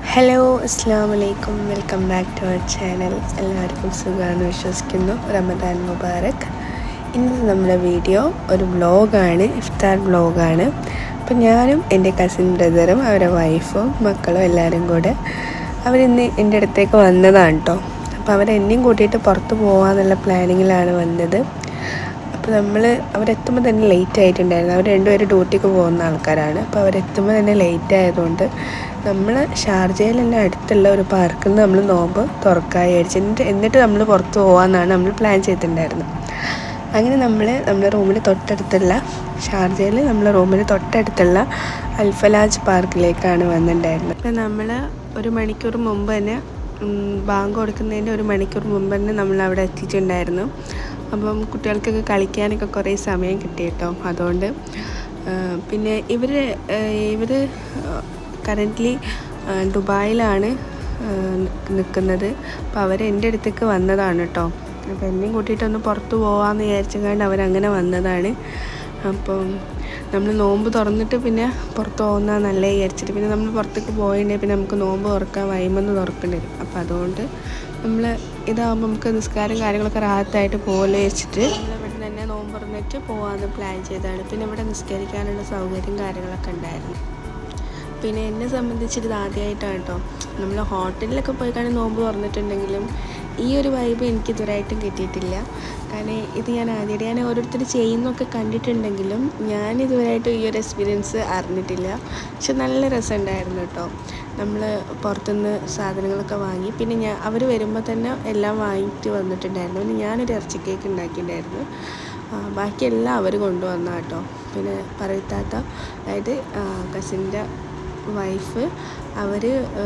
hello അസ്സാം വലൈക്കും welcome back to our channel എല്ലാവർക്കും സുഖമാണെന്ന് വിശ്വസിക്കുന്നു റമദാൻ മുബാറക് ഇന്നത്തെ നമ്മുടെ വീഡിയോ ഒരു വ്ളോഗാണ് ഇഫ്താർ വ്ളോഗാണ് അപ്പം ഞാനും എൻ്റെ കസിൻ ബ്രദറും അവരുടെ വൈഫും മക്കളും എല്ലാവരും കൂടെ അവരിന്ന് എൻ്റെ അടുത്തേക്ക് വന്നതാണ് കേട്ടോ അപ്പോൾ അവരെന്നെയും കൂട്ടിയിട്ട് പുറത്ത് പോകാമെന്നുള്ള പ്ലാനിങ്ങിലാണ് വന്നത് അപ്പോൾ നമ്മൾ അവരെത്തുമ്പോൾ തന്നെ ലേറ്റ് ആയിട്ടുണ്ടായിരുന്നു അവർ രണ്ടുപേരും ഡ്യൂട്ടിക്ക് പോകുന്ന ആൾക്കാരാണ് അപ്പോൾ അവരെത്തുമ്പോൾ തന്നെ ലേറ്റ് ആയതുകൊണ്ട് നമ്മൾ ഷാർജയിലുള്ള അടുത്തുള്ള ഒരു പാർക്കിൽ നിന്ന് നമ്മൾ നോമ്പ് തുറക്കായി അടിച്ചു എന്നിട്ട് എന്നിട്ട് നമ്മൾ പുറത്ത് പോകാമെന്നാണ് നമ്മൾ പ്ലാൻ ചെയ്തിട്ടുണ്ടായിരുന്നത് അങ്ങനെ നമ്മൾ നമ്മുടെ റൂമിന് തൊട്ടടുത്തുള്ള ഷാർജയിൽ നമ്മളെ റൂമിന് തൊട്ടടുത്തുള്ള അൽഫലാജ് പാർക്കിലേക്കാണ് വന്നിട്ടുണ്ടായിരുന്നത് അപ്പോൾ നമ്മൾ ഒരു മണിക്കൂർ മുമ്പ് തന്നെ ഉം, ബാങ്ക് കൊടുക്കുന്നതിൻ്റെ ഒരു മണിക്കൂർ മുമ്പ് തന്നെ നമ്മൾ അവിടെ എത്തിയിട്ടുണ്ടായിരുന്നു അപ്പം കുട്ടികൾക്കൊക്കെ കളിക്കാനൊക്കെ കുറേ സമയം കിട്ടി കേട്ടോ അതുകൊണ്ട് ആ, പിന്നെ ഇവർ ഇവർ കറൻ്റ്ലി ദുബായിലാണ് നിൽക്കുന്നത് അപ്പോൾ അവർ എൻ്റെ അടുത്തേക്ക് വന്നതാണ് കേട്ടോ അപ്പോൾ എന്നെയും കൂട്ടിയിട്ടൊന്ന് പുറത്ത് പോകാമെന്ന് വിചാരിച്ചങ്ങാണ്ട് അവരങ്ങനെ വന്നതാണ് അപ്പം നമ്മൾ നോമ്പ് തുറന്നിട്ട് പിന്നെ പുറത്ത് പോകുന്ന നല്ല വിചാരിച്ചിട്ട് പിന്നെ നമ്മൾ പുറത്തേക്ക് പോയിട്ടുണ്ടെങ്കിൽ പിന്നെ നമുക്ക് നോമ്പ് തുറക്കാൻ വൈമെന്ന് തുറക്കേണ്ടി വരും അപ്പോൾ അതുകൊണ്ട് നമ്മൾ ഇതാകുമ്പോൾ നമുക്ക് നിസ്കാരം കാര്യങ്ങളൊക്കെ റാഹത്തായിട്ട് പോകല്ലേ വെച്ചിട്ട് നമ്മൾ ഇവിടെ തന്നെ നോമ്പ് തുറന്നിട്ട് പോകാമെന്ന് പ്ലാൻ ചെയ്തതാണ് പിന്നെ ഇവിടെ നിസ്കരിക്കാനുള്ള സൗകര്യം കാര്യങ്ങളൊക്കെ ഉണ്ടായിരുന്നു പിന്നെ എന്നെ സംബന്ധിച്ചിട്ട് ഇത് ആദ്യമായിട്ടാണ് കേട്ടോ നമ്മൾ ഹോട്ടലിലൊക്കെ പോയി കാണാൻ നോമ്പ് തുറന്നിട്ടുണ്ടെങ്കിലും ഈ ഒരു വൈബ് എനിക്ക് ഇതുവരെയായിട്ടും കിട്ടിയിട്ടില്ല കാരണം ഇത് ഞാൻ ആദ്യമായിട്ട് ഞാൻ ഓരോരുത്തർ ചെയ്യുന്നൊക്കെ കണ്ടിട്ടുണ്ടെങ്കിലും ഞാൻ ഇതുവരെയായിട്ടും ഈ ഒരു എക്സ്പീരിയൻസ് അറിഞ്ഞിട്ടില്ല പക്ഷെ നല്ല രസമുണ്ടായിരുന്നു കേട്ടോ നമ്മൾ പുറത്തുനിന്ന് സാധനങ്ങളൊക്കെ വാങ്ങി പിന്നെ ഞാൻ അവർ വരുമ്പോൾ തന്നെ എല്ലാം വാങ്ങിയിട്ട് വന്നിട്ടുണ്ടായിരുന്നു പിന്നെ ഞാനൊരു ഇറച്ചി കേക്ക് ഉണ്ടാക്കിയിട്ടുണ്ടായിരുന്നു ആ, ബാക്കിയെല്ലാം അവർ കൊണ്ടുവന്ന കേട്ടോ പിന്നെ പറയത്താത്ത അതായത് കസിൻ്റെ വൈഫ് അവർ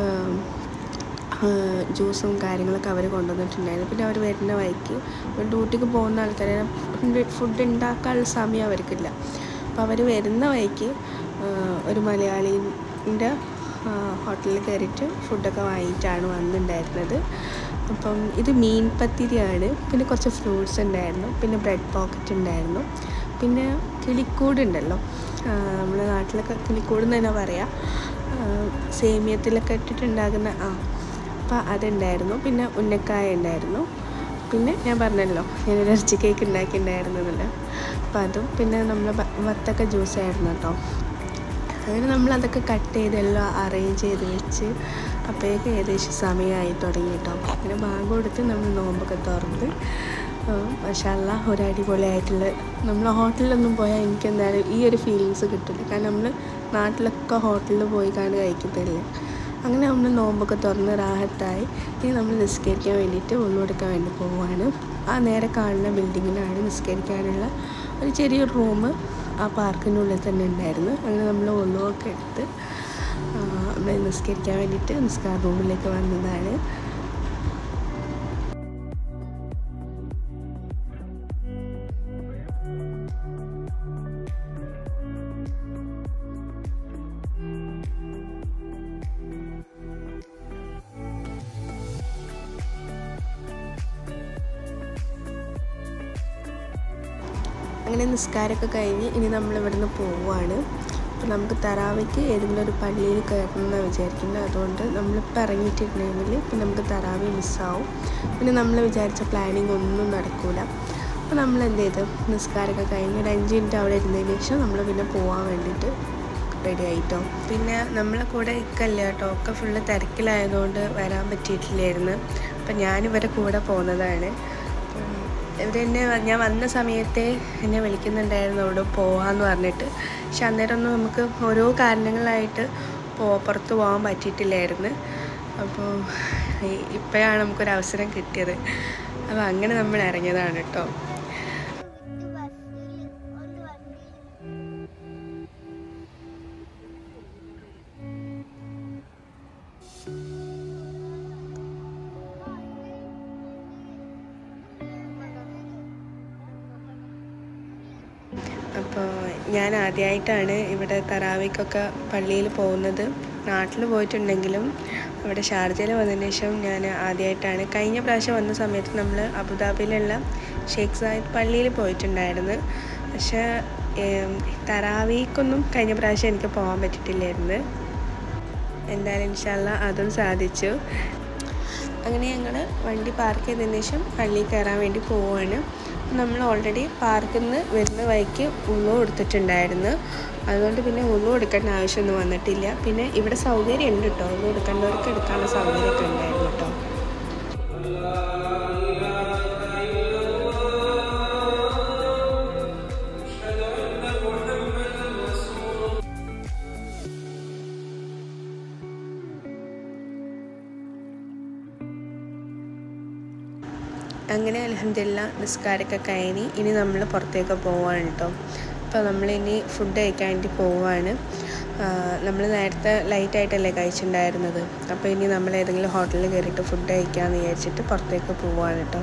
ജ്യൂസും കാര്യങ്ങളൊക്കെ അവർ കൊണ്ടുവന്നിട്ടുണ്ടായിരുന്നു പിന്നെ അവർ വരുന്ന വഴിക്ക് ഡ്യൂട്ടിക്ക് പോകുന്ന ആൾക്കാരെ ഫുഡ് ഉണ്ടാക്കാനുള്ള സമയം അവർക്കില്ല അപ്പോൾ അവർ വരുന്ന വഴിക്ക് ആ, ഒരു മലയാളീൻ്റെ ഹോട്ടലിൽ കയറിയിട്ട് ഫുഡൊക്കെ വാങ്ങിയിട്ടാണ് വന്നിട്ടുണ്ടായിരുന്നത് അപ്പം ഇത് മീൻ പത്തിരിയാണ് പിന്നെ കുറച്ച് ഫ്രൂട്ട്സ് ഉണ്ടായിരുന്നു പിന്നെ ബ്രെഡ് പോക്കറ്റ് ഉണ്ടായിരുന്നു പിന്നെ കിളിക്കൂട് ഉണ്ടല്ലോ നമ്മുടെ നാട്ടിലൊക്കെ കിളിക്കൂട് എന്ന് തന്നെ പറയാം ആ, സേമിയത്തിലൊക്കെ ഇട്ടിട്ടുണ്ടാകുന്ന ആ അപ്പോൾ അതുണ്ടായിരുന്നു പിന്നെ ഉന്നക്കായ ഉണ്ടായിരുന്നു പിന്നെ ഞാൻ പറഞ്ഞല്ലോ ഞാൻ ഇറച്ചി കേക്ക് ഉണ്ടാക്കിയിട്ടുണ്ടായിരുന്നു എന്നല്ല അപ്പോൾ അതും പിന്നെ നമ്മൾ വത്തക്ക ജ്യൂസ് ആയിരുന്നു കേട്ടോ അങ്ങനെ നമ്മൾ അതൊക്കെ കട്ട് ചെയ്ത് എല്ലാം അറേഞ്ച് ചെയ്ത് വെച്ച് അപ്പോഴേക്ക് ഏകദേശം സമയമായി തുടങ്ങി കേട്ടോ പിന്നെ ബാങ്ക് കൊടുത്ത് നമ്മൾ നോമ്പൊക്കെ തുറന്ന് മഷാല്ല ഒരു അടിപൊളിയായിട്ടുള്ള നമ്മൾ ഹോട്ടലിലൊന്നും പോയാൽ എനിക്ക് എന്തായാലും ഈ ഒരു ഫീലിങ്സ് കിട്ടില്ല കാരണം നമ്മൾ നാട്ടിലൊക്കെ ഹോട്ടലിൽ പോയി കണ്ട് കഴിക്കത്തില്ലേ അങ്ങനെ നമ്മൾ നോമ്പൊക്കെ തുറന്ന് റാഹത്തായി ഇനി നമ്മൾ നിസ്കരിക്കാൻ വേണ്ടിയിട്ട് ഉള്ളെടുക്കാൻ വേണ്ടി പോവുകയാണ് ആ നേരെ കാണുന്ന ബിൽഡിങ്ങിലാണ് നിസ്കരിക്കാനുള്ള ഒരു ചെറിയൊരു റൂം ആ പാർക്കിൻ്റെ ഉള്ളിൽ തന്നെ ഉണ്ടായിരുന്നു അങ്ങനെ നമ്മൾ ഉള്ളുവൊക്കെ എടുത്ത് ആ, നമ്മൾ നിസ്കരിക്കാൻ വേണ്ടിയിട്ട് നിസ്കാര റൂമിലേക്ക് വന്നതാണ് അങ്ങനെ നിസ്കാരമൊക്കെ കഴിഞ്ഞ് ഇനി നമ്മൾ ഇവിടുന്ന് പോവുകയാണ് അപ്പോൾ നമുക്ക് തറാവയ്ക്ക് ഏതെങ്കിലും ഒരു പള്ളിയിൽ കയറണം എന്നാണ് വിചാരിക്കുന്നത് അതുകൊണ്ട് നമ്മളിപ്പോൾ ഇറങ്ങിയിട്ടുണ്ടെങ്കിൽ പിന്നെ നമുക്ക് തറാവി മിസ്സാവും പിന്നെ നമ്മൾ വിചാരിച്ച പ്ലാനിങ് ഒന്നും നടക്കൂല അപ്പോൾ നമ്മൾ എന്ത് ചെയ്ത് നിസ്കാരമൊക്കെ കഴിഞ്ഞ് ഒരു അഞ്ച് മിനിറ്റ് അവിടെ ഇരുന്നതിന് ശേഷം നമ്മൾ പിന്നെ പോകാൻ വേണ്ടിയിട്ട് റെഡി ആയിട്ടോ പിന്നെ നമ്മളെ കൂടെ ഇക്കല്ല കേട്ടോ ഒക്കെ ഫുള്ള് തിരക്കിലായതുകൊണ്ട് വരാൻ പറ്റിയിട്ടില്ലായിരുന്നു അപ്പം ഞാനിവരെ കൂടെ പോകുന്നതാണ് ഇവരെന്നെ ഞാൻ വന്ന സമയത്തെ എന്നെ വിളിക്കുന്നുണ്ടായിരുന്നു അവിടെ പോവാന്ന് പറഞ്ഞിട്ട് പക്ഷെ അന്നേരം ഒന്നും നമുക്ക് ഓരോ കാരണങ്ങളായിട്ട് പോ പുറത്ത് പോകാൻ പറ്റിയിട്ടില്ലായിരുന്നു അപ്പോൾ ഇപ്പോഴാണ് നമുക്കൊരു അവസരം കിട്ടിയത് അപ്പോൾ അങ്ങനെ നമ്മൾ ഇറങ്ങിയതാണ് കേട്ടോ അപ്പോൾ ഞാൻ ആദ്യമായിട്ടാണ് ഇവിടെ തറാവിക്കൊക്കെ പള്ളിയിൽ പോകുന്നത് നാട്ടിൽ പോയിട്ടുണ്ടെങ്കിലും അവിടെ ഷാർജയിൽ വന്നതിന് ശേഷം ഞാൻ ആദ്യമായിട്ടാണ് കഴിഞ്ഞ പ്രാവശ്യം വന്ന സമയത്ത് നമ്മൾ അബുദാബിയിലുള്ള ഷെയ്ഖ് സായിദ് പള്ളിയിൽ പോയിട്ടുണ്ടായിരുന്നു പക്ഷേ ഏം, തറാവിക്കൊന്നും കഴിഞ്ഞ പ്രാവശ്യം എനിക്ക് പോകാൻ പറ്റിയിട്ടില്ലായിരുന്നു എന്തായാലും ഇൻഷാല്ല അതും സാധിച്ചു അങ്ങനെ ഞങ്ങൾ വണ്ടി പാർക്ക് ചെയ്തതിന് ശേഷം പള്ളിയിൽ കയറാൻ വേണ്ടി പോവുകയാണ് നമ്മൾ ഓൾറെഡി പാർക്കിൽ നിന്ന് വരുന്ന വഴിക്ക് ഉള്ളു കൊടുത്തിട്ടുണ്ടായിരുന്നു അതുകൊണ്ട് പിന്നെ ഉള്ളു എടുക്കേണ്ട ആവശ്യമൊന്നും വന്നിട്ടില്ല പിന്നെ ഇവിടെ സൗകര്യം ഉണ്ട് കേട്ടോ ഉള്ളു എടുക്കേണ്ടവർക്ക് എടുക്കാനുള്ള സൗകര്യമൊക്കെ ഉണ്ടായിരുന്നു കേട്ടോ അങ്ങനെ അലഹമില്ല നിസ്കാരമൊക്കെ കഴിഞ്ഞ് ഇനി നമ്മൾ പുറത്തേക്ക് പോവാണ് കേട്ടോ അപ്പോൾ നമ്മളിനി ഫുഡ് കഴിക്കാൻ വേണ്ടി പോവാണ് നമ്മൾ നേരത്തെ ലൈറ്റായിട്ടല്ലേ കഴിച്ചിട്ടുണ്ടായിരുന്നത് അപ്പോൾ ഇനി നമ്മൾ ഏതെങ്കിലും ഹോട്ടലിൽ കയറിയിട്ട് ഫുഡ് കഴിക്കാമെന്ന് വിചാരിച്ചിട്ട് പുറത്തേക്ക് പോവാണ് കേട്ടോ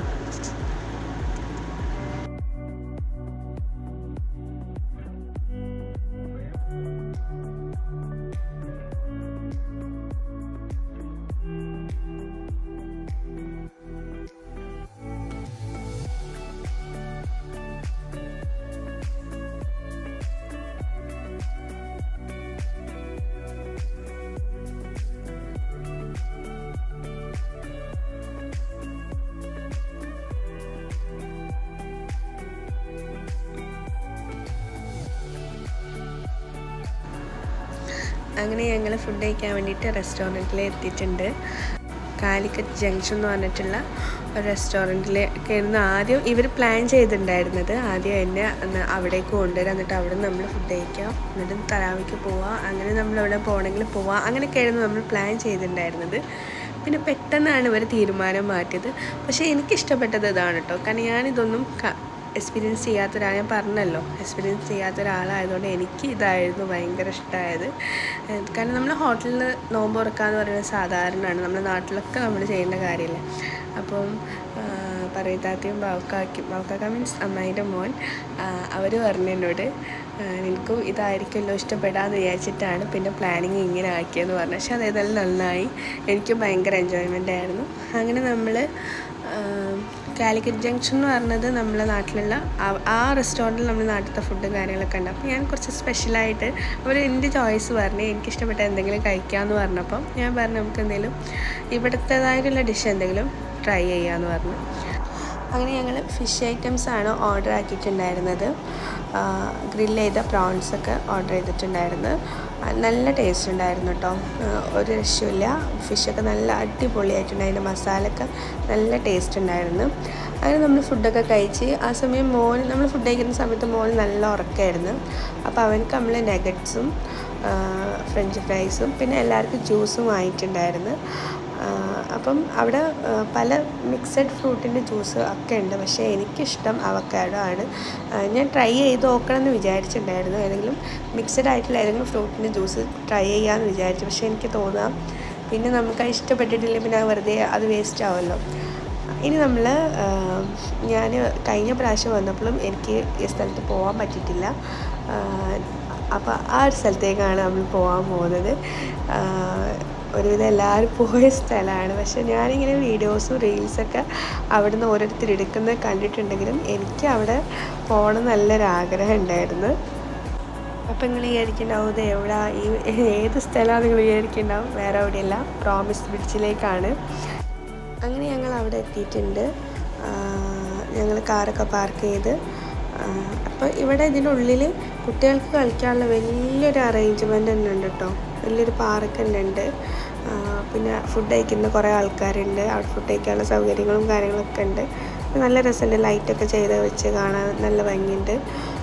അങ്ങനെ ഞങ്ങൾ ഫുഡ് കഴിക്കാൻ വേണ്ടിയിട്ട് റെസ്റ്റോറൻറ്റിൽ എത്തിയിട്ടുണ്ട് കാലിക്കറ്റ് ജംഗ്ഷൻ എന്ന് പറഞ്ഞിട്ടുള്ള ഒരു റെസ്റ്റോറൻറ്റിൽ ആയിരുന്നു ആദ്യം ഇവർ പ്ലാൻ ചെയ്തിട്ടുണ്ടായിരുന്നത് ആദ്യം എന്നെ ഒന്ന് അവിടേക്ക് കൊണ്ടുവരാം എന്നിട്ട് അവിടെ നിന്ന് നമ്മൾ ഫുഡ് കഴിക്കാം എന്നിട്ട് തറാവിക്ക് പോവാം അങ്ങനെ നമ്മൾ അവിടെ പോകണമെങ്കിൽ പോവാം അങ്ങനെയൊക്കെയായിരുന്നു നമ്മൾ പ്ലാൻ ചെയ്തിട്ടുണ്ടായിരുന്നത് പിന്നെ പെട്ടെന്നാണ് ഇവർ തീരുമാനം മാറ്റിയത് പക്ഷേ എനിക്കിഷ്ടപ്പെട്ടത് ഇതാണ് കേട്ടോ കാരണം ഞാനിതൊന്നും എക്സ്പീരിയൻസ് ചെയ്യാത്ത ഒരാൾ ഞാൻ പറഞ്ഞല്ലോ എക്സ്പീരിയൻസ് ചെയ്യാത്ത ഒരാളായതുകൊണ്ട് എനിക്ക് ഇതായിരുന്നു ഭയങ്കര ഇഷ്ടമായത് കാരണം നമ്മൾ ഹോട്ടലിൽ നോമ്പ് തുറക്കുക എന്ന് പറയുന്നത് സാധാരണയാണ് നമ്മുടെ നാട്ടിലൊക്കെ നമ്മൾ ചെയ്യേണ്ട കാര്യമില്ല അപ്പം പറയത്താത്തയും ബാവക്കാക്കും ബാവക്കാക്ക മീൻസ് അമ്മായിൻ്റെ മോൻ അവർ പറഞ്ഞു എന്നോട് നിനക്കും ഇതായിരിക്കുമല്ലോ ഇഷ്ടപ്പെടാമെന്ന് വിചാരിച്ചിട്ടാണ് പിന്നെ പ്ലാനിങ് ഇങ്ങനെ ആക്കിയെന്ന് പറഞ്ഞു പക്ഷെ അതേതായാലും നന്നായി എനിക്കും ഭയങ്കര എൻജോയ്മെൻ്റ് ആയിരുന്നു അങ്ങനെ നമ്മൾ കാലിക്കറ്റ് ജംഗ്ഷൻ എന്ന് പറഞ്ഞത് നമ്മളെ നാട്ടിലുള്ള ആ റെസ്റ്റോറൻറ്റിൽ നമ്മൾ നാട്ടിലത്തെ ഫുഡും കാര്യങ്ങളൊക്കെ ഉണ്ട് അപ്പോൾ ഞാൻ കുറച്ച് സ്പെഷ്യലായിട്ട് അവർ എൻ്റെ ചോയ്സ് പറഞ്ഞു എനിക്കിഷ്ടപ്പെട്ട എന്തെങ്കിലും കഴിക്കാമെന്ന് പറഞ്ഞപ്പം ഞാൻ പറഞ്ഞു നമുക്ക് എന്തെങ്കിലും ഇവിടുത്തേതായിട്ടുള്ള ഡിഷ് എന്തെങ്കിലും ട്രൈ ചെയ്യാമെന്ന് പറഞ്ഞു അങ്ങനെ ഞങ്ങൾ ഫിഷ് ഐറ്റംസ് ആണ് ഓർഡർ ആക്കിയിട്ടുണ്ടായിരുന്നത് ഗ്രില്ല് ചെയ്ത പ്രോൺസൊക്കെ ഓർഡർ ചെയ്തിട്ടുണ്ടായിരുന്നു നല്ല ടേസ്റ്റ് ഉണ്ടായിരുന്നു കേട്ടോ ഒരു രക്ഷയില്ല ഫിഷൊക്കെ നല്ല അടിപൊളിയായിട്ടുണ്ട് അതിൻ്റെ മസാലയൊക്കെ നല്ല ടേസ്റ്റ് ഉണ്ടായിരുന്നു അങ്ങനെ നമ്മൾ ഫുഡൊക്കെ കഴിച്ച് ആ സമയം മോൻ നമ്മൾ ഫുഡ് കഴിക്കുന്ന സമയത്ത് മോൻ നല്ല ഉറക്കമായിരുന്നു അപ്പോൾ അവനക്ക് നമ്മൾ നെഗറ്റ്സും ഫ്രഞ്ച് ഫ്രൈസും പിന്നെ എല്ലാവർക്കും ജ്യൂസും വാങ്ങിയിട്ടുണ്ടായിരുന്നു അപ്പം അവിടെ പല മിക്സഡ് ഫ്രൂട്ടിൻ്റെ ജ്യൂസ് ഒക്കെ ഉണ്ട് പക്ഷേ എനിക്കിഷ്ടം അവക്കാഡോ ആണ് ഞാൻ ട്രൈ ചെയ്ത് നോക്കണം എന്ന് വിചാരിച്ചിട്ടുണ്ടായിരുന്നു ഏതെങ്കിലും മിക്സഡ് ആയിട്ടുള്ള ഏതെങ്കിലും ഫ്രൂട്ടിൻ്റെ ജ്യൂസ് ട്രൈ ചെയ്യാമെന്ന് വിചാരിച്ചു പക്ഷേ എനിക്ക് തോന്നാം പിന്നെ നമുക്ക് ഇഷ്ടപ്പെട്ടിട്ടില്ല പിന്നെ വെറുതെ അത് വേസ്റ്റ് ആവുമല്ലോ ഇനി നമ്മൾ ഞാൻ കഴിഞ്ഞ പ്രാവശ്യം വന്നപ്പോഴും എനിക്ക് ഈ സ്ഥലത്ത് പോകാൻ പറ്റിയിട്ടില്ല അപ്പോൾ ആ ഒരു സ്ഥലത്തേക്കാണ് നമ്മൾ പോകാൻ പോകുന്നത് ഒരുവിധം എല്ലാവരും പോയ സ്ഥലമാണ് പക്ഷെ ഞാനിങ്ങനെ വീഡിയോസും റീൽസൊക്കെ അവിടെ നിന്ന് ഓരോരുത്തർ എടുക്കുന്നത് കണ്ടിട്ടുണ്ടെങ്കിലും എനിക്ക് അവിടെ പോകണം നല്ലൊരാഗ്രഹം ഉണ്ടായിരുന്നു അപ്പം നിങ്ങൾ വിചാരിക്കുന്നുണ്ടാവും ഇത് എവിടെ ഈ ഏത് സ്ഥലമാണ് നിങ്ങൾ വിചാരിക്കുന്നുണ്ടാവും വേറെ എവിടെയല്ല പ്രോമിസ് ബ്രിഡ്ജിലേക്കാണ് അങ്ങനെ ഞങ്ങൾ അവിടെ എത്തിയിട്ടുണ്ട് ഞങ്ങൾ കാറൊക്കെ പാർക്ക് ചെയ്ത് അപ്പോൾ ഇവിടെ ഇതിനുള്ളിൽ കുട്ടികൾക്ക് കളിക്കാനുള്ള വലിയൊരു അറേഞ്ച്മെൻ്റ് തന്നെ ഉണ്ട് കേട്ടോ വലിയൊരു പാർക്ക് തന്നെ ഉണ്ട് പിന്നെ ഫുഡ് കഴിക്കുന്ന കുറേ ആൾക്കാരുണ്ട് അവിടെ ഫുഡ് കഴിക്കാനുള്ള സൗകര്യങ്ങളും കാര്യങ്ങളൊക്കെ ഉണ്ട് നല്ല രസമുണ്ട് ലൈറ്റൊക്കെ ചെയ്ത് വെച്ച് കാണാൻ നല്ല ഭംഗിയുണ്ട്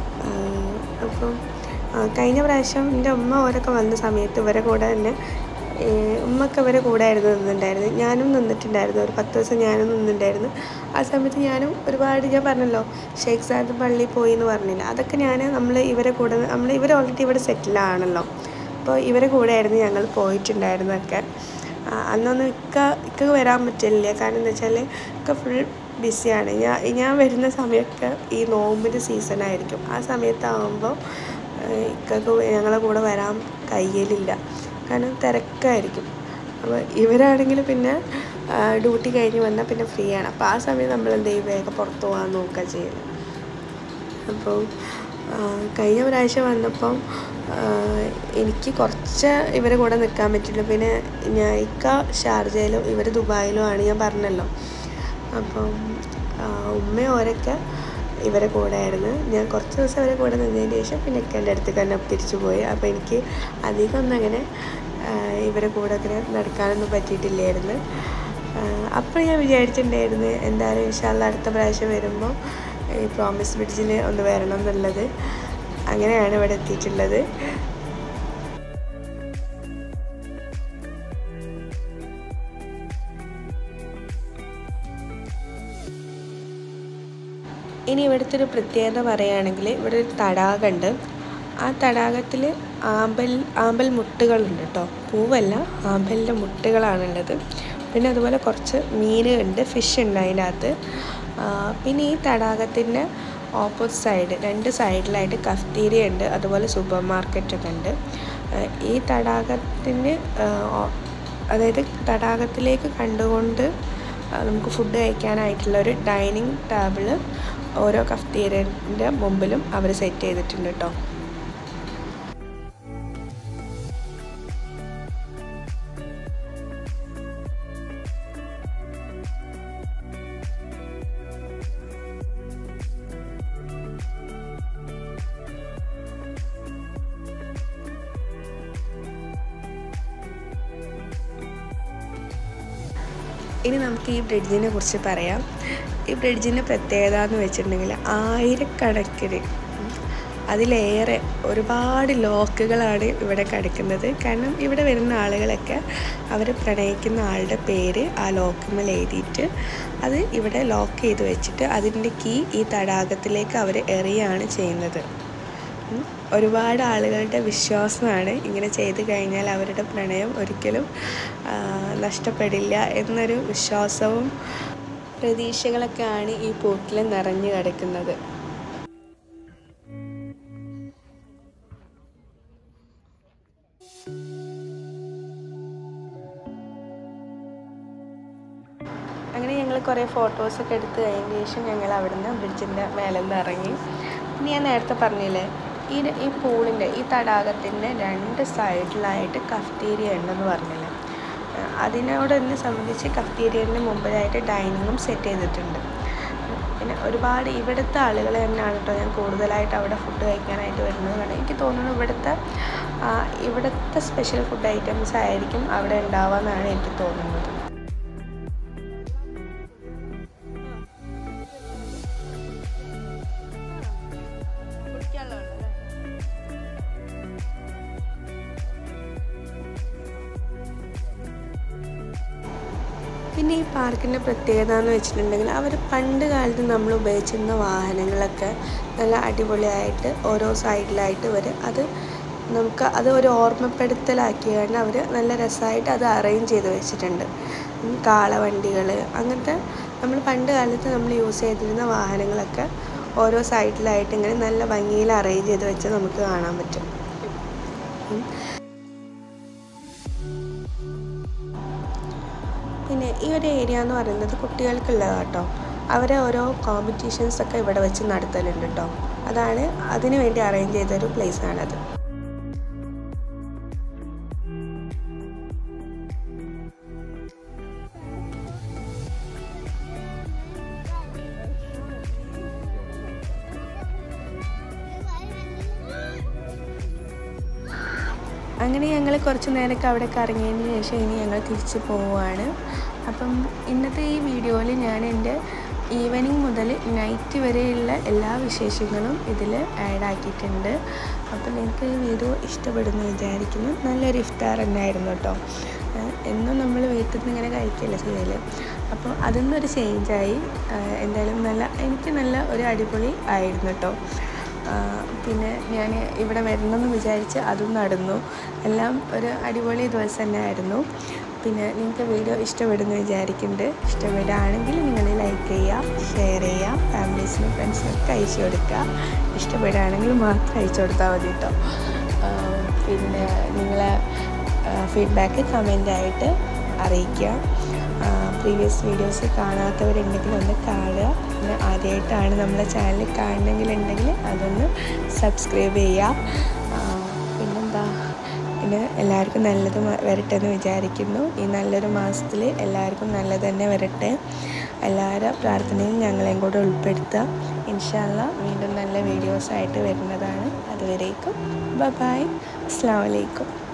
അപ്പം കഴിഞ്ഞ പ്രാവശ്യം എൻ്റെ ഉമ്മ ഓരൊക്കെ വന്ന സമയത്ത് ഇവരെ കൂടെ തന്നെ ഉമ്മക്ക് ഇവരെ കൂടെ ആയിരുന്നു നിന്നിട്ടുണ്ടായിരുന്നു ഞാനും നിന്നിട്ടുണ്ടായിരുന്നു ഒരു പത്ത് ദിവസം ഞാനും നിന്നിട്ടുണ്ടായിരുന്നു ആ സമയത്ത് ഞാനും ഒരുപാട് ഞാൻ പറഞ്ഞല്ലോ ഷേഖ് സാദ് പള്ളി പോയി എന്ന് പറഞ്ഞില്ല അതൊക്കെ ഞാൻ നമ്മൾ ഇവരെ കൂടെ നമ്മൾ ഇവർ ഓൾറെഡി ഇവിടെ സെറ്റിലാണല്ലോ അപ്പോൾ ഇവരെ കൂടെ ആയിരുന്നു ഞങ്ങൾ പോയിട്ടുണ്ടായിരുന്നൊക്കെ അന്നൊന്നും ഇക്ക ഇക്ക വരാൻ പറ്റില്ല കാരണം എന്താ വെച്ചാൽ ഇക്ക ഫുൾ ബിസിയാണ് ഞാൻ ഞാൻ വരുന്ന സമയമൊക്കെ ഈ നോമ്പിൻ്റെ സീസണായിരിക്കും ആ സമയത്താകുമ്പോൾ ഇക്കൊക്കെ ഞങ്ങളെ കൂടെ വരാൻ കഴിയലില്ല കാരണം തിരക്കായിരിക്കും അപ്പോൾ ഇവരാണെങ്കിൽ പിന്നെ ഡ്യൂട്ടി കഴിഞ്ഞ് വന്നാൽ പിന്നെ ഫ്രീ ആണ് അപ്പോൾ ആ സമയം നമ്മൾ എന്ത് ചെയ്യും വേഗം പുറത്ത് പോകാൻ നോക്കുക ചെയ്യുന്നത് അപ്പോൾ കഴിഞ്ഞ പ്രാവശ്യം വന്നപ്പം എനിക്ക് കുറച്ച് ഇവരെ കൂടെ നിൽക്കാൻ പറ്റില്ല പിന്നെ ഞാൻ ഇക്ക ഷാർജയിലും ഇവർ ദുബായിലും ആണ് ഞാൻ പറഞ്ഞല്ലോ അപ്പം ഉമ്മയും ഓരൊക്കെ ഇവരെ കൂടെ ആയിരുന്നു ഞാൻ കുറച്ച് ദിവസം ഇവരെ കൂടെ നിന്നതിന് ശേഷം പിന്നെ ഇക്കൻ്റെ അടുത്തേക്ക് തന്നെ തിരിച്ചു പോയി അപ്പോൾ എനിക്ക് അധികം ഒന്നും അങ്ങനെ ഇവരെ കൂടെ അങ്ങനെ നടക്കാനൊന്നും പറ്റിയിട്ടില്ലായിരുന്നു അപ്പോൾ ഞാൻ വിചാരിച്ചിട്ടുണ്ടായിരുന്നു എന്തായാലും ഇൻഷാല്ല അടുത്ത പ്രാവശ്യം വരുമ്പോൾ ഈ പ്രോമിസ് ബ്രിഡ്ജിൽ ഒന്ന് വരണം എന്നുള്ളത് അങ്ങനെയാണ് ഇവിടെ എത്തിയിട്ടുള്ളത് ഇനി ഇവിടുത്തെ ഒരു പ്രത്യേകത പറയുകയാണെങ്കിൽ ഇവിടെ ഒരു തടാകമുണ്ട് ആ തടാകത്തിൽ ആമ്പൽ ആമ്പൽ മുട്ടുകളുണ്ട് കേട്ടോ പൂവല്ല ആമ്പലിൻ്റെ മുട്ടുകളാണുള്ളത് പിന്നെ അതുപോലെ കുറച്ച് മീനുണ്ട് ഫിഷ് ഉണ്ട് അതിൻ്റെ അകത്ത് പിന്നെ ഈ തടാകത്തിൻ്റെ ഓപ്പോസിറ്റ് സൈഡ് രണ്ട് സൈഡിലായിട്ട് കഫ്തീരിയ ഉണ്ട് അതുപോലെ സൂപ്പർ മാർക്കറ്റൊക്കെ ഉണ്ട് ഈ തടാകത്തിന് അതായത് തടാകത്തിലേക്ക് കണ്ടുകൊണ്ട് നമുക്ക് ഫുഡ് കഴിക്കാനായിട്ടുള്ള ഒരു ഡൈനിങ് ടേബിള് ഓരോ കഫ്തീരിയൻ്റെ മുമ്പിലും അവർ സെറ്റ് ചെയ്തിട്ടുണ്ട് കേട്ടോ ഇനി നമുക്ക് ഈ ബ്രിഡ്ജിനെ കുറിച്ച് പറയാം ഈ ബ്രിഡ്ജിൻ്റെ പ്രത്യേകത എന്ന് വെച്ചിട്ടുണ്ടെങ്കിൽ ആയിരക്കണക്കിന് അതിലേറെ ഒരുപാട് ലോക്കുകളാണ് ഇവിടെ കിടക്കുന്നത് കാരണം ഇവിടെ വരുന്ന ആളുകളൊക്കെ അവർ പ്രണയിക്കുന്ന ആളുടെ പേര് ആ ലോക്കുമേൽ എഴുതിയിട്ട് അത് ഇവിടെ ലോക്ക് ചെയ്ത് വെച്ചിട്ട് അതിൻ്റെ കീ ഈ തടാകത്തിലേക്ക് അവർ എറിയാണ് ചെയ്യുന്നത് ഒരുപാട് ആളുകളുടെ വിശ്വാസമാണ് ഇങ്ങനെ ചെയ്തു കഴിഞ്ഞാൽ അവരുടെ പ്രണയം ഒരിക്കലും നഷ്ടപ്പെടില്ല എന്നൊരു വിശ്വാസവും പ്രതീക്ഷകളൊക്കെയാണ് ഈ പൂട്ടിൽ നിറഞ്ഞു കിടക്കുന്നത് അങ്ങനെ ഞങ്ങൾ കുറേ ഫോട്ടോസൊക്കെ എടുത്ത് കഴിഞ്ഞ ശേഷം ഞങ്ങൾ അവിടുന്ന് ബ്രിഡ്ജിൻ്റെ മേലെ നിന്ന് ഇറങ്ങി പിന്നെ ഞാൻ നേരത്തെ പറഞ്ഞില്ലേ ഈ ഈ പൂളിൻ്റെ ഈ തടാകത്തിൻ്റെ രണ്ട് സൈഡിലായിട്ട് കഫ്തീരിയ ഉണ്ടെന്ന് പറഞ്ഞില്ലേ അതിനോട് എന്നെ സംബന്ധിച്ച് കഫ്തീരിയൻ്റെ മുമ്പിലായിട്ട് ഡൈനിങ്ങും സെറ്റ് ചെയ്തിട്ടുണ്ട് പിന്നെ ഒരുപാട് ഇവിടുത്തെ ആളുകൾ തന്നെയാണ് കേട്ടോ ഞാൻ കൂടുതലായിട്ട് അവിടെ ഫുഡ് കഴിക്കാനായിട്ട് വരുന്നത് കാരണം എനിക്ക് തോന്നുന്നു ഇവിടുത്തെ ഇവിടുത്തെ സ്പെഷ്യൽ ഫുഡ് ഐറ്റംസ് ആയിരിക്കും അവിടെ ഉണ്ടാവുക എനിക്ക് തോന്നുന്നത് പിന്നെ ഈ പാർക്കിൻ്റെ പ്രത്യേകത എന്ന് വെച്ചിട്ടുണ്ടെങ്കിൽ അവർ പണ്ട് കാലത്ത് നമ്മൾ ഉപയോഗിച്ചിരുന്ന വാഹനങ്ങളൊക്കെ നല്ല അടിപൊളിയായിട്ട് ഓരോ സൈഡിലായിട്ട് ഇവർ അത് നമുക്ക് അത് ഒരു ഓർമ്മപ്പെടുത്തലാക്കിയാണ് അവർ നല്ല രസമായിട്ട് അത് അറേഞ്ച് ചെയ്ത് വെച്ചിട്ടുണ്ട് കാളവണ്ടികൾ അങ്ങനത്തെ നമ്മൾ പണ്ട് കാലത്ത് നമ്മൾ യൂസ് ചെയ്തിരുന്ന വാഹനങ്ങളൊക്കെ ഓരോ സൈഡിലായിട്ട് ഇങ്ങനെ നല്ല ഭംഗിയിൽ അറേഞ്ച് ചെയ്ത് വെച്ച് നമുക്ക് കാണാൻ പറ്റും പിന്നെ ഈ ഒരു ഏരിയ എന്ന് പറയുന്നത് കുട്ടികൾക്കുള്ളതാണ് കേട്ടോ അവരെ ഓരോ കോമ്പറ്റീഷൻസ് ഒക്കെ ഇവിടെ വെച്ച് നടത്തലുണ്ട് കേട്ടോ അതാണ് അതിനു വേണ്ടി അറേഞ്ച് ചെയ്തൊരു പ്ലേസ് ആണത് അങ്ങനെ ഞങ്ങൾ കുറച്ച് നേരമൊക്കെ അവിടെ കറങ്ങിയതിന് ശേഷം ഇനി ഞങ്ങൾ തിരിച്ച് പോവുകയാണ് അപ്പം ഇന്നത്തെ ഈ വീഡിയോയിൽ ഞാൻ എൻ്റെ ഈവനിങ് മുതൽ നൈറ്റ് വരെയുള്ള എല്ലാ വിശേഷങ്ങളും ഇതിൽ ആഡ് ആക്കിയിട്ടുണ്ട് അപ്പോൾ നിങ്ങൾക്ക് ഈ വീഡിയോ ഇഷ്ടപ്പെടുന്നു വിചാരിക്കുന്നു നല്ലൊരു ഇഫ്താർ തന്നെയായിരുന്നു കേട്ടോ എന്നും നമ്മൾ വീട്ടിൽ നിന്ന് ഇങ്ങനെ കഴിക്കില്ല ചെയ്യൽ അപ്പോൾ അതിൽ നിന്നൊരു ചേഞ്ചായി എന്തായാലും നല്ല എനിക്ക് നല്ല ഒരു അടിപൊളി ആയിരുന്നു കേട്ടോ പിന്നെ ഞാൻ ഇവിടെ വരണമെന്ന് വിചാരിച്ച് അതും നടന്നു എല്ലാം ഒരു അടിപൊളി ദിവസം തന്നെയായിരുന്നു പിന്നെ നിങ്ങൾക്ക് വീഡിയോ ഇഷ്ടപ്പെടുന്നു വിചാരിക്കുന്നുണ്ട് ഇഷ്ടപ്പെടുകയാണെങ്കിൽ നിങ്ങൾ ലൈക്ക് ചെയ്യുക ഷെയർ ചെയ്യുക ഫാമിലീസിനും ഫ്രണ്ട്സിനൊക്കെ അയച്ചു കൊടുക്കുക ഇഷ്ടപ്പെടുകയാണെങ്കിൽ മാത്രം അയച്ചു കൊടുത്താൽ മതി കേട്ടോ പിന്നെ നിങ്ങളെ ഫീഡ്ബാക്ക് കമൻ്റായിട്ട് അറിയിക്കുക പ്രീവിയസ് വീഡിയോസ് കാണാത്തവരുണ്ടെങ്കിൽ ഒന്ന് കാണുക പിന്നെ ആദ്യമായിട്ടാണ് നമ്മളെ ചാനൽ കാണണമെങ്കിലുണ്ടെങ്കിൽ അതൊന്ന് സബ്സ്ക്രൈബ് ചെയ്യുക ആ, പിന്നെന്താ പിന്നെ എല്ലാവർക്കും നല്ലത് മ- വരട്ടെ എന്ന് വിചാരിക്കുന്നു ഈ നല്ലൊരു മാസത്തിൽ എല്ലാവർക്കും നല്ലത് തന്നെ വരട്ടെ എല്ലാവരുടെ പ്രാർത്ഥനയിൽ ഞങ്ങളെയും കൂടെ ഉൾപ്പെടുത്തുക ഇൻഷാല്ല വീണ്ടും നല്ല വീഡിയോസായിട്ട് വരുന്നതാണ് അതുവരേക്കും ബ ബായ് അസ്സാം വലൈക്കും